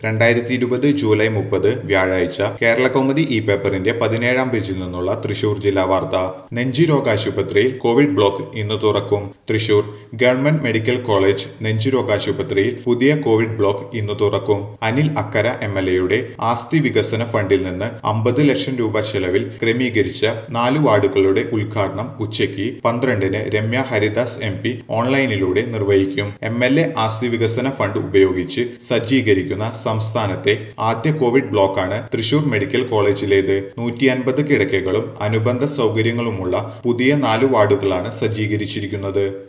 രണ്ടായിരത്തി ഇരുപത് ജൂലൈ മുപ്പത് വ്യാഴാഴ്ച കേരള കൗമുദി ഇ പേപ്പറിന്റെ പതിനേഴാം പേജിൽ നിന്നുള്ള തൃശൂർ ജില്ലാ വാർത്ത നെഞ്ചുരോഗാശുപത്രിയിൽ കോവിഡ് ബ്ലോക്ക് ഇന്ന് തുറക്കും തൃശൂർ ഗവൺമെന്റ് മെഡിക്കൽ കോളേജ് നെഞ്ചുരോഗാശുപത്രിയിൽ പുതിയ കോവിഡ് ബ്ലോക്ക് ഇന്ന് തുറക്കും അനിൽ അക്കര എം എൽ എയുടെ ആസ്തി വികസന ഫണ്ടിൽ നിന്ന് അമ്പത് ലക്ഷം രൂപ ചെലവിൽ ക്രമീകരിച്ച നാല് വാർഡുകളുടെ ഉദ്ഘാടനം ഉച്ചയ്ക്ക് പന്ത്രണ്ടിന് രമ്യ ഹരിദാസ് എം പി ഓൺലൈനിലൂടെ നിർവഹിക്കും എം എൽ എ ആസ്തി വികസന ഫണ്ട് ഉപയോഗിച്ച് സജ്ജീകരിക്കുന്ന സംസ്ഥാനത്തെ ആദ്യ കോവിഡ് ബ്ലോക്കാണ് തൃശൂർ മെഡിക്കൽ കോളേജിലേത് നൂറ്റി അൻപത് കിടക്കകളും അനുബന്ധ സൗകര്യങ്ങളുമുള്ള പുതിയ നാല് വാർഡുകളാണ് സജ്ജീകരിച്ചിരിക്കുന്നത്